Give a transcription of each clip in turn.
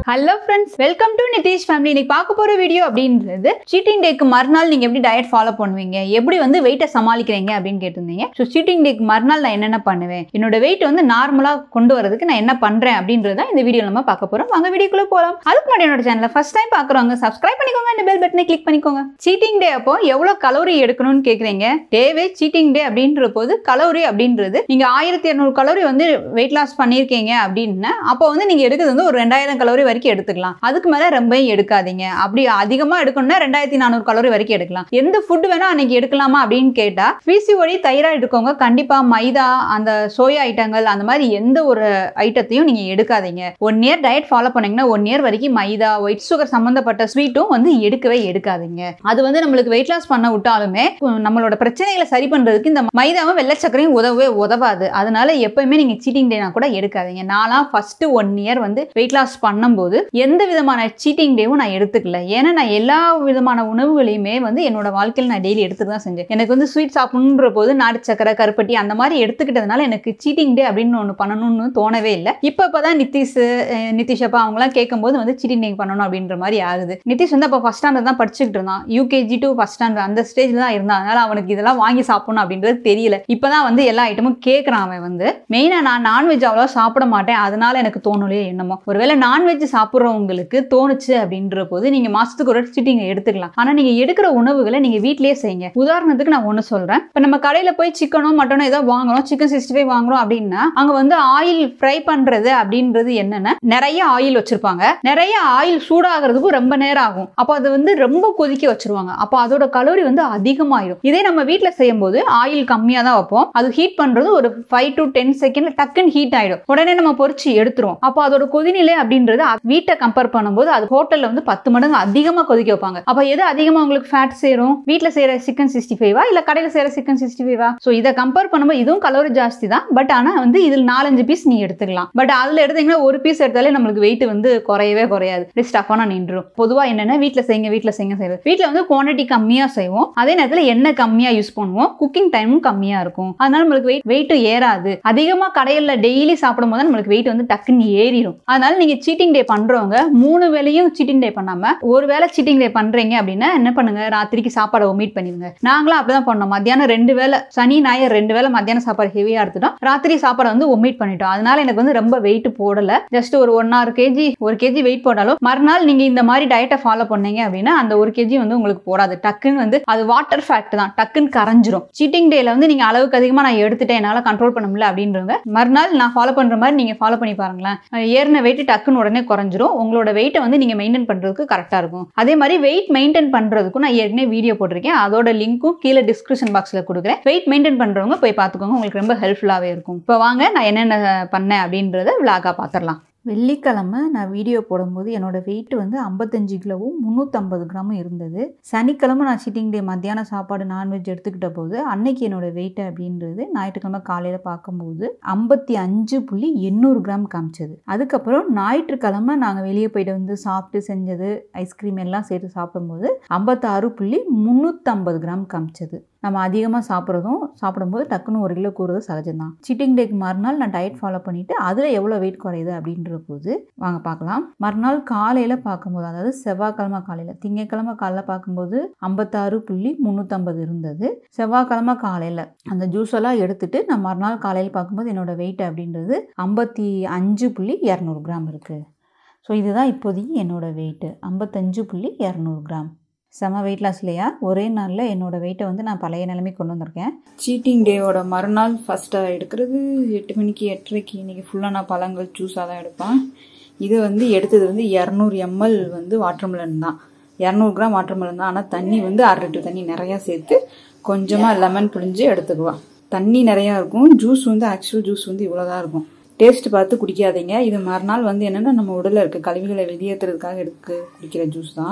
hello friends welcome to Nitish family இன்னைக்கு பார்க்க போற வீடியோ அப்படின்றது சீட்டிங் டேக்கு மறுநாள் நீங்க எப்படி டயட் ஃபாலோ பண்ணுவீங்க எப்படி வந்து வெயிட்டை சமாளிக்கிறீங்க அப்படின்னு கேட்டிருந்தீங்க ஸோ சீட்டிங் டேக்கு மறுநாள் நான் என்னென்ன பண்ணுவேன் என்னோட வெயிட் வந்து நார்மலா கொண்டு வரதுக்கு நான் என்ன பண்றேன் அப்படின்றத இந்த வீடியோ நம்ம பார்க்க போறோம் வாங்க வீடியோக்குள்ள போகலாம் அதுக்கு முன்னாடி என்னோட சேனலை ஃபர்ஸ்ட் டைம் பார்க்குறவங்க சப்ஸ்கிரைப் பண்ணிக்கோங்க இந்த பெல் பட்டனை கிளிக் பண்ணிக்கோங்க சீட்டிங் டே அப்போ எவ்வளவு கலோரி எடுக்கணும்னு கேக்குறீங்க டேவே சீட்டிங் டே அப்படின்ற போது கலோரி அப்படின்றது நீங்க ஆயிரத்தி இரநூறு கலோரி வந்து வெயிட் லாஸ் பண்ணியிருக்கீங்க அப்படின்னு அப்போ வந்து நீங்க எடுக்கிறது வந்து ஒரு ரெண்டாயிரம் கலோரி வரைக்கும் எடுத்துக்கலாம் அதுக்கு மேல ரொம்ப எடுக்காதீங்க அப்படி அதிகமா எடுக்கணும்னா ரெண்டாயிரத்தி நானூறு கலோரி வரைக்கும் எடுக்கலாம் எந்த ஃபுட் வேணா அன்னைக்கு எடுக்கலாமா அப்படின்னு கேட்டா பிசிஓடி தைராய்டு இருக்கவங்க கண்டிப்பா மைதா அந்த சோயா ஐட்டங்கள் அந்த மாதிரி எந்த ஒரு ஐட்டத்தையும் நீங்க எடுக்காதீங்க ஒன் இயர் டயட் ஃபாலோ பண்ணீங்கன்னா ஒன் இயர் வரைக்கும் மைதா ஒயிட் சுகர் சம்பந்தப்பட்ட ஸ்வீட்டும் வந்து எடுக்கவே எடுக்காதீங்க அது வந்து நம்மளுக்கு வெயிட் லாஸ் பண்ண விட்டாலுமே நம்மளோட பிரச்சனைகளை சரி பண்றதுக்கு இந்த மைதாவும் வெள்ளை சர்க்கரையும் உதவவே உதவாது அதனால எப்பயுமே நீங்க சீட்டிங் டேனா கூட எடுக்காதீங்க நான்லாம் ஃபர்ஸ்ட் ஒன் இயர் வந்து வெயிட் லாஸ் பண்ணும்போது எந்த விதமான சீட்டிங் டேவும் நான் எடுத்துக்கல ஏன்னா நான் எல்லா விதமான உணவுகளையுமே வந்து என்னோட வாழ்க்கையில் நான் டெய்லி எடுத்துட்டு தான் செஞ்சேன் எனக்கு வந்து ஸ்வீட் சாப்பிடணுன்ற போது நாட்டு சக்கரை கருப்பட்டி அந்த மாதிரி எடுத்துக்கிட்டதுனால எனக்கு சீட்டிங் டே அப்படின்னு ஒன்று பண்ணணும்னு தோணவே இல்லை இப்போ இப்போதான் நிதிஷ் அஹ் நிதிஷ் அப்பா அவங்களாம் கேட்கும்போது வந்து சீட்டிங் டே பண்ணணும் அப்படின்ற மாதிரி ஆகுது நிதிஷ் வந்து அப்போ ஃபஸ்ட் ஸ்டாண்டர்ட் தான் படிச்சுக்கிட்டு இருந்தான் யூகேஜி டு ஃபஸ்ட் ஸ்டாண்டர்ட் அந்த ஸ்டேஜில் தான் இருந்தான் அதனால அவனுக்கு இதெல்லாம் வாங்கி சாப்பிடணும் அப்படின்றது தெரியல இப்போதான் வந்து எல்லா ஐட்டமும் கேட்குறான் அவன் வந்து மெயினாக நான் நான்வெஜ் அவ்வளோ சாப்பிட மாட்டேன் அதனால எனக்கு தோணலையே என்னமோ ஒருவேளை நான்வெஜ் சாப்பிட்றவங்களுக்கு தோணுச்சு அப்படின்ற போது நீங்க மாசத்துக்கு ஒரு சீட்டிங் எடுத்துக்கலாம் ஆனா நீங்க எடுக்கிற உணவுகளை நீங்க வீட்லயே செய்யுங்க உதாரணத்துக்கு நான் ஒண்ணு சொல்றேன் இப்ப நம்ம கடையில போய் சிக்கனோ மட்டனோ ஏதோ வாங்குறோம் சிக்கன் சிக்ஸ்டி ஃபைவ் வாங்குறோம் அப்படின்னா அங்க வந்து ஆயில் ஃப்ரை பண்றது அப்படின்றது என்னன்னா நிறைய ஆயில் வச்சிருப்பாங்க நிறைய ஆயில் சூடாகிறதுக்கும் ரொம்ப நேரம் ஆகும் அப்போ அது வந்து ரொம்ப கொதிக்க வச்சிருவாங்க அப்போ அதோட கலோரி வந்து அதிகமாயிடும் இதே நம்ம வீட்ல செய்யும் போது ஆயில் கம்மியா தான் வைப்போம் அது ஹீட் பண்றது ஒரு ஃபைவ் டு டென் செகண்ட்ல டக்குன்னு ஹீட் ஆயிடும் உடனே நம்ம பொரிச்சு எடுத்துருவோம் அப்போ அதோட கொதிநிலை அப்படின்றது அ- வீட்டை கம்பேர் பண்ணும்போது அது ஹோட்டல்ல வந்து பத்து மடங்கு அதிகமா கொதிக்க வைப்பாங்க அப்ப எது அதிகமா உங்களுக்கு ஃபேட் சேரும் வீட்ல செய்யற சிக்கன் சிக்ஸ்டி ஃபைவா இல்ல கடையில செய்யற சிக்கன் சிக்ஸ்டி ஃபைவா ஸோ இதை கம்பேர் பண்ணும்போது இதுவும் கலோரி ஜாஸ்தி தான் பட் ஆனா வந்து இதில் நாலஞ்சு பீஸ் நீ எடுத்துக்கலாம் பட் அதுல எடுத்தீங்கன்னா ஒரு பீஸ் எடுத்தாலே நம்மளுக்கு வெயிட் வந்து குறையவே குறையாது ஸ்டஃபானா நின்றும் பொதுவா என்னன்னா வீட்ல செய்யுங்க வீட்ல செய்யுங்க செய்யுங்க வீட்ல வந்து குவாண்டிட்டி கம்மியா செய்வோம் அதே நேரத்துல எண்ணெய் கம்மியா யூஸ் பண்ணுவோம் குக்கிங் டைமும் கம்மியா இருக்கும் அதனால நம்மளுக்கு வெயிட் வெயிட் ஏறாது அதிகமா கடையில டெய்லி சாப்பிடும் போது நம்மளுக்கு வெயிட் வந்து டக்குன்னு ஏறிடும் அதனால நீங்க சீட்டிங் டே பண்றவங்க மூணு வேளையும் சீட்டிங் டே பண்ணாம ஒரு வேளை சீட்டிங் டே பண்றீங்க அப்படின்னா என்ன பண்ணுங்க ராத்திரிக்கு சாப்பாடை ஒமிட் பண்ணிடுங்க நாங்களும் அப்படிதான் பண்ணோம் மத்தியானம் ரெண்டு வேளை சனி ஞாயிறு ரெண்டு வேளை மத்தியானம் சாப்பாடு ஹெவியா எடுத்துட்டோம் ராத்திரி சாப்பாடை வந்து ஒமிட் பண்ணிட்டோம் அதனால எனக்கு வந்து ரொம்ப வெயிட் போடல ஜஸ்ட் ஒரு ஒன் ஆறு கேஜி ஒரு கேஜி வெயிட் போட்டாலும் மறுநாள் நீங்க இந்த மாதிரி டயட்டை ஃபாலோ பண்ணீங்க அப்படின்னா அந்த ஒரு கேஜி வந்து உங்களுக்கு போடாது டக்குன்னு வந்து அது வாட்டர் ஃபேக்ட் தான் டக்குன்னு கரைஞ்சிரும் சீட்டிங் டேல வந்து நீங்க அளவுக்கு அதிகமா நான் எடுத்துட்டேன் என்னால கண்ட்ரோல் பண்ண முடியல அப்படின்றவங்க மறுநாள் நான் ஃபாலோ பண்ற மாதிரி நீங்க ஃபாலோ பண்ணி பாருங்களேன் அஹ் ஏறின வெயிட் டக்குன்னு உடனே குறைஞ்சிரும் உங்களோட வெயிட்டை வந்து நீங்க மெயின்டைன் பண்றதுக்கு கரெக்டா இருக்கும் அதே மாதிரி வெயிட் மெயின்டைன் பண்றதுக்கும் நான் ஏற்கனவே வீடியோ போட்டிருக்கேன் அதோட லிங்க்கும் கீழே டிஸ்கிரிப்ஷன் பாக்ஸ்ல கொடுக்குறேன் வெயிட் மெயின்டைன் பண்றவங்க போய் பார்த்துக்கோங்க உங்களுக்கு ரொம்ப ஹெல்ப்ஃபுல்லாவே இருக்கும் இப்போ வாங்க நான் என்னென்ன பண்ணேன் அப்படின்றத விளாகா பார்த்துடலாம் வெள்ளிக்கிழமை நான் வீடியோ போடும்போது என்னோட வெயிட் வந்து ஐம்பத்தஞ்சு கிலோவும் முந்நூற்றம்பது கிராமும் இருந்தது சனிக்கிழமை நான் சீட்டிங் டே மத்தியான சாப்பாடு நான்வெஜ் எடுத்துக்கிட்ட போது அன்னைக்கு என்னோட வெயிட் அப்படின்றது ஞாயிற்றுக்கிழமை காலையில் பார்க்கும்போது ஐம்பத்தி அஞ்சு புள்ளி எண்ணூறு கிராம் காமிச்சது அதுக்கப்புறம் ஞாயிற்றுக்கிழமை நாங்கள் வெளியே போயிட்டு வந்து சாப்பிட்டு செஞ்சது ஐஸ்கிரீம் எல்லாம் சேர்த்து சாப்பிடும்போது ஐம்பத்தாறு புள்ளி முந்நூற்றம்பது கிராம் காமிச்சது நம்ம அதிகமாக சாப்பிட்றதும் சாப்பிடும்போது டக்குன்னு ஒரு கிலோ கூறுறது சகஜம்தான் சீட்டிங் டேக்கு மறுநாள் நான் டயட் ஃபாலோ பண்ணிவிட்டு அதில் எவ்வளோ வெயிட் குறையுது அப்படின்ற போது வாங்க பார்க்கலாம் மறுநாள் காலையில் பார்க்கும்போது அதாவது செவ்வாய்க்கிழமை காலையில் திங்கட்கிழமை காலைல பார்க்கும்போது ஐம்பத்தாறு புள்ளி முந்நூற்றம்பது இருந்தது செவ்வாய்க்கிழமை காலையில் அந்த ஜூஸ் எல்லாம் எடுத்துட்டு நான் மறுநாள் காலையில் பார்க்கும்போது என்னோட வெயிட் அப்படின்றது ஐம்பத்தி அஞ்சு புள்ளி இரநூறு கிராம் இருக்குது ஸோ இதுதான் இப்போதைக்கு என்னோட வெயிட்டு ஐம்பத்தஞ்சு புள்ளி இரநூறு கிராம் செம வெயிட் லாஸ் இல்லையா ஒரே நாளில் என்னோட வெயிட்டை வந்து நான் பழைய நிலைமைக்கு கொண்டு வந்திருக்கேன் சீட்டிங் டேவோட மறுநாள் ஃபஸ்ட்டாக எடுக்கிறது எட்டு மணிக்கு எட்டரைக்கு இன்றைக்கி ஃபுல்லாக நான் பழங்கள் ஜூஸாக தான் எடுப்பேன் இது வந்து எடுத்தது வந்து இரநூறு எம்எல் வந்து வாட்டர்மெலன் தான் இரநூறு கிராம் வாட்டர்மெலன் தான் ஆனால் தண்ணி வந்து அரை லிட்டர் தண்ணி நிறையா சேர்த்து கொஞ்சமாக லெமன் புழிஞ்சு எடுத்துக்குவேன் தண்ணி நிறையா இருக்கும் ஜூஸ் வந்து ஆக்சுவல் ஜூஸ் வந்து இவ்வளோ தான் இருக்கும் டேஸ்ட் பார்த்து குடிக்காதீங்க இது மறுநாள் வந்து என்னென்னா நம்ம உடலில் இருக்க கழிவுகளை வெளியேற்றுறதுக்காக எடுக்க குடிக்கிற ஜூஸ் தான்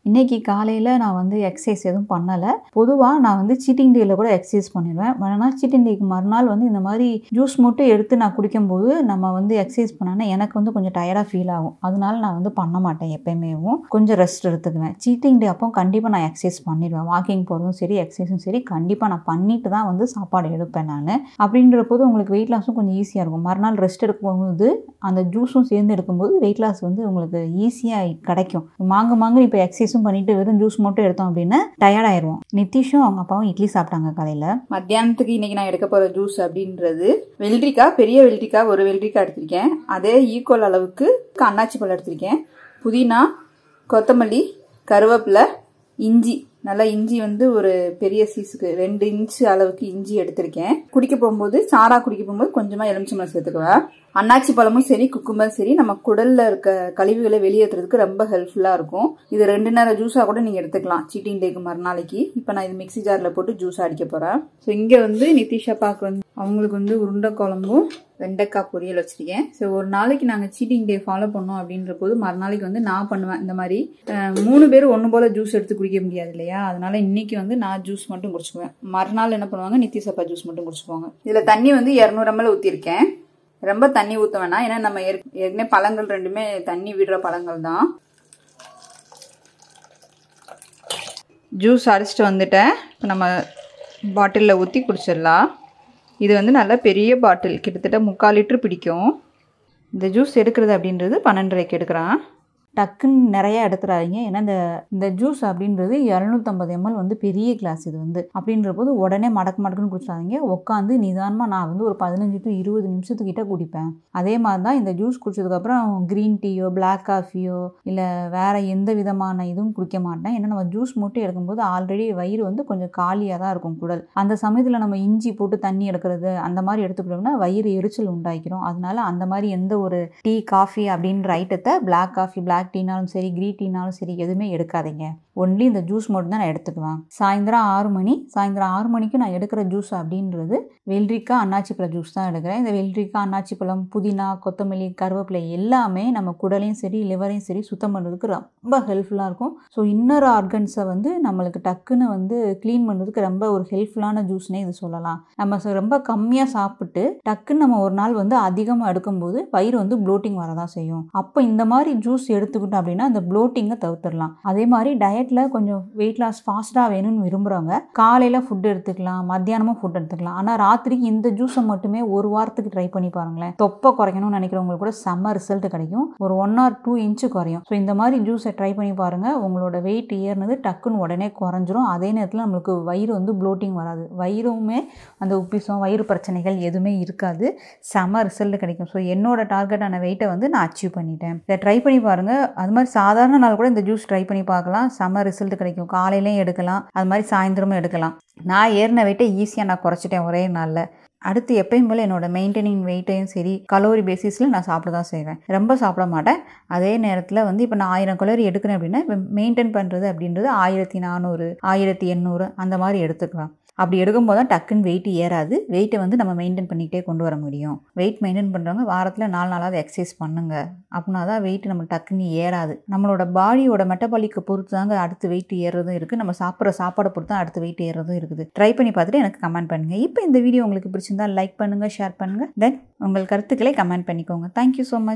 இன்னைக்கு காலையில் நான் வந்து எக்ஸசைஸ் எதுவும் பண்ணலை பொதுவாக நான் வந்து சீட்டிங் டேயில் கூட எக்ஸசைஸ் பண்ணிடுவேன் ஆனால் சீட்டிங் டேக்கு மறுநாள் வந்து இந்த மாதிரி ஜூஸ் மட்டும் எடுத்து நான் குடிக்கும்போது நம்ம வந்து எக்ஸசைஸ் பண்ணால் எனக்கு வந்து கொஞ்சம் டயர்டாக ஃபீல் ஆகும் அதனால நான் வந்து பண்ண மாட்டேன் எப்பயுமேவும் கொஞ்சம் ரெஸ்ட் எடுத்துக்குவேன் சீட்டிங் டே அப்போ கண்டிப்பாக நான் எக்ஸசைஸ் பண்ணிடுவேன் வாக்கிங் போகிறதும் சரி எக்ஸசைஸும் சரி கண்டிப்பாக நான் பண்ணிட்டு தான் வந்து சாப்பாடு எடுப்பேன் நான் அப்படின்ற போது உங்களுக்கு வெயிட் லாஸும் கொஞ்சம் ஈஸியாக இருக்கும் மறுநாள் ரெஸ்ட் எடுக்கும்போது அந்த ஜூஸும் சேர்ந்து எடுக்கும்போது வெயிட் லாஸ் வந்து உங்களுக்கு ஈஸியாக கிடைக்கும் மாங்க மாங்க இப்போ எக்ஸசைஸும் பண்ணிட்டு வெறும் ஜூஸ் மட்டும் எடுத்தோம் அப்படின்னா டயர்ட் ஆயிடுவோம் நிதிஷும் அவங்க அப்பாவும் இட்லி சாப்பிட்டாங்க காலையில் மத்தியானத்துக்கு இன்னைக்கு நான் எடுக்க போற ஜூஸ் அப்படின்றது வெள்ளரிக்காய் பெரிய வெள்ளரிக்காய் ஒரு வெள்ளரிக்காய் எடுத்திருக்கேன் அதே ஈக்குவல் அளவுக்கு அன்னாச்சி பழம் எடுத்திருக்கேன் புதினா கொத்தமல்லி கருவேப்பிலை இஞ்சி நல்லா இஞ்சி வந்து ஒரு பெரிய சீஸுக்கு ரெண்டு இன்ச்சு அளவுக்கு இஞ்சி எடுத்திருக்கேன் குடிக்க போகும்போது சாரா குடிக்க போகும்போது கொஞ்சமா எலுமிச்சம்பழம் சேர்த்துக்குவேன் அன்னாச்சி பழமும் சரி குக்கும்பரும் சரி நம்ம குடல்ல இருக்க கழிவுகளை வெளியேற்றுறதுக்கு ரொம்ப ஹெல்ப்ஃபுல்லா இருக்கும் இது ரெண்டு நேரம் ஜூஸா கூட நீங்க எடுத்துக்கலாம் சீட்டிங் டேக்கு மறுநாளைக்கு இப்போ நான் இது மிக்ஸி ஜார்ல போட்டு ஜூஸ் அடிக்க போறேன் ஸோ இங்க வந்து நிதிஷா பாக்கு வந்து அவங்களுக்கு வந்து உருண்டை குழம்பும் வெண்டைக்காய் பொரியல் வச்சிருக்கேன் ஸோ ஒரு நாளைக்கு நாங்கள் சீட்டிங் டே ஃபாலோ பண்ணோம் அப்படின்ற போது மறுநாளைக்கு வந்து நான் பண்ணுவேன் இந்த மாதிரி அஹ், மூணு பேர் ஒன்று போல ஜூஸ் எடுத்து குடிக்க முடியாது இல்லையா அதனால இன்னைக்கு வந்து நான் ஜூஸ் மட்டும் குடிச்சுக்குவேன் மறுநாள் என்ன பண்ணுவாங்க நித்திசப்பா ஜூஸ் மட்டும் குடிச்சுக்குவாங்க இதில் தண்ணி வந்து இரநூறு எம்எல் ஊற்றிருக்கேன் ரொம்ப தண்ணி ஊற்ற வேணாம் ஏன்னா நம்ம ஏற்க- ஏற்கனவே பழங்கள் ரெண்டுமே தண்ணி விடுற பழங்கள் தான் ஜூஸ் அடிச்சிட்டு வந்துட்டேன் இப்போ நம்ம பாட்டிலில் ஊற்றி குடிச்சிடலாம் இது வந்து நல்ல பெரிய பாட்டில் கிட்டத்தட்ட முக்கால் லிட்டர் பிடிக்கும் இந்த ஜூஸ் எடுக்கிறது அப்படின்றது பன்னெண்டரைக்கு எடுக்கிறான் டக்குன்னு நிறைய எடுத்துறாதீங்க ஏன்னா இந்த இந்த ஜூஸ் அப்படின்றது இரநூத்தம்பது எம்எல் வந்து பெரிய கிளாஸ் இது வந்து அப்படின்ற போது உடனே மடக்கு மடக்குன்னு குடிச்சாதீங்க உட்காந்து நிதானமாக நான் வந்து ஒரு பதினஞ்சு டு இருபது நிமிஷத்துக்கிட்ட குடிப்பேன் அதே மாதிரி தான் இந்த ஜூஸ் குடிச்சதுக்கப்புறம் க்ரீன் டீயோ பிளாக் காஃபியோ இல்லை வேற எந்த விதமான இதுவும் குடிக்க மாட்டேன் ஏன்னா நம்ம ஜூஸ் மட்டும் எடுக்கும்போது ஆல்ரெடி வயிறு வந்து கொஞ்சம் காலியாக தான் இருக்கும் குடல் அந்த சமயத்தில் நம்ம இஞ்சி போட்டு தண்ணி எடுக்கிறது அந்த மாதிரி எடுத்துக்கிட்டோம்னா வயிறு எரிச்சல் உண்டாக்கிறோம் அதனால அந்த மாதிரி எந்த ஒரு டீ காஃபி அப்படின்ற ஐட்டத்தை பிளாக் காஃபி பிளாக் டீனாலும் சரி க்ரீன் டீனாலும் சரி எதுவுமே எடுக்காதீங்க ஒன்லி இந்த ஜூஸ் மட்டும் தான் நான் எடுத்துக்குவேன் சாயந்தரம் ஆறு மணி சாயந்தரம் ஆறு மணிக்கு நான் எடுக்கிற ஜூஸ் அப்படின்றது வெள்ளரிக்காய் அன்னாச்சி பழம் ஜூஸ் தான் எடுக்கிறேன் இந்த வெள்ளரிக்காய் அன்னாச்சி பழம் புதினா கொத்தமல்லி கருவேப்பிலை எல்லாமே நம்ம குடலையும் சரி லிவரையும் சரி சுத்தம் பண்ணுறதுக்கு ரொம்ப ஹெல்ப்ஃபுல்லாக இருக்கும் ஸோ இன்னர் ஆர்கன்ஸை வந்து நம்மளுக்கு டக்குன்னு வந்து க்ளீன் பண்ணுறதுக்கு ரொம்ப ஒரு ஹெல்ப்ஃபுல்லான ஜூஸ்னே இது சொல்லலாம் நம்ம ச- ரொம்ப கம்மியாக சாப்பிட்டு டக்குன்னு நம்ம ஒரு நாள் வந்து அதிகமாக எடுக்கும்போது வயிறு வந்து ப்ளோட்டிங் வரதான் செய்யும் அப்போ இந்த மாதிரி ஜூஸ் எடுத்துக்கிட்டோம் அப்படின்னா அந்த ப்ளோட்டிங்கை தவிர்த்துடலாம் அதே மாதிரி டயட்டில் கொஞ்சம் வெயிட் லாஸ் ஃபாஸ்ட்டாக வேணும்னு விரும்புகிறவங்க காலையில் ஃபுட் எடுத்துக்கலாம் மத்தியானமும் ஃபுட் எடுத்துக்கலாம் ஆனால் ராத்திரிக்கு இந்த ஜூஸை மட்டுமே ஒரு வாரத்துக்கு ட்ரை பண்ணி பாருங்களேன் தொப்பை குறைக்கணும்னு நினைக்கிறவங்களுக்கு கூட செம்ம ரிசல்ட் கிடைக்கும் ஒரு ஒன் ஆர் டூ இன்ச்சு குறையும் ஸோ இந்த மாதிரி ஜூஸை ட்ரை பண்ணி பாருங்கள் உங்களோட வெயிட் ஏறினது டக்குன்னு உடனே குறைஞ்சிரும் அதே நேரத்தில் நம்மளுக்கு வயிறு வந்து ப்ளோட்டிங் வராது வயிறுமே அந்த உப்பிசம் வயிறு பிரச்சனைகள் எதுவுமே இருக்காது செம ரிசல்ட் கிடைக்கும் ஸோ என்னோட டார்கெட்டான வெயிட்டை வந்து நான் அச்சீவ் பண்ணிட்டேன் இதை ட்ரை பண்ணி பாருங்கள் அது மாதிரி சாதாரண நாள் கூட இந்த ஜூஸ் ட்ரை பண்ணி பார்க்கலாம் செம ரிசல்ட் கிடைக்கும் காலையிலையும் எடுக்கலாம் அது மாதிரி சாயந்தரமும் எடுக்கலாம் நான் ஏறின வெயிட்டை ஈஸியாக நான் குறைச்சிட்டேன் ஒரே நாளில் அடுத்து எப்பயும் போல் என்னோட மெயின்டைனிங் வெயிட்டையும் சரி கலோரி பேசிஸில் நான் சாப்பிட தான் செய்வேன் ரொம்ப சாப்பிட மாட்டேன் அதே நேரத்தில் வந்து இப்போ நான் ஆயிரம் கலோரி எடுக்கிறேன் அப்படின்னா இப்போ மெயின்டைன் பண்ணுறது அப்படின்றது ஆயிரத்தி நானூறு ஆயிரத்தி எண்ணூறு அந்த மாதிரி எடுத்துக்கலாம் அப்படி எடுக்கும்போது தான் டக்குன்னு வெயிட் ஏறாது வெயிட்டை வந்து நம்ம மெயின்டைன் பண்ணிக்கிட்டே கொண்டு வர முடியும் வெயிட் மெயின்டைன் பண்ணுறவங்க வாரத்தில் நாலு நாளாவது எக்ஸசைஸ் பண்ணுங்க அப்படின்னா தான் வெயிட் நம்ம டக்குன்னு ஏறாது நம்மளோட பாடியோட மெட்டபாலிக்கை பொறுத்து தாங்க அடுத்து வெயிட் ஏறுறதும் இருக்குது நம்ம சாப்பிட்ற சாப்பாடை பொறுத்து தான் அடுத்து வெயிட் ஏறுறதும் இருக்குது ட்ரை பண்ணி பார்த்துட்டு எனக்கு கமெண்ட் பண்ணுங்கள் இப்போ இந்த வீடியோ உங்களுக்கு பிடிச்சிருந்தா லைக் பண்ணுங்கள் ஷேர் பண்ணுங்கள் தென் உங்கள் கருத்துக்களை கமெண்ட் பண்ணிக்கோங்க தேங்க்யூ ஸோ மச்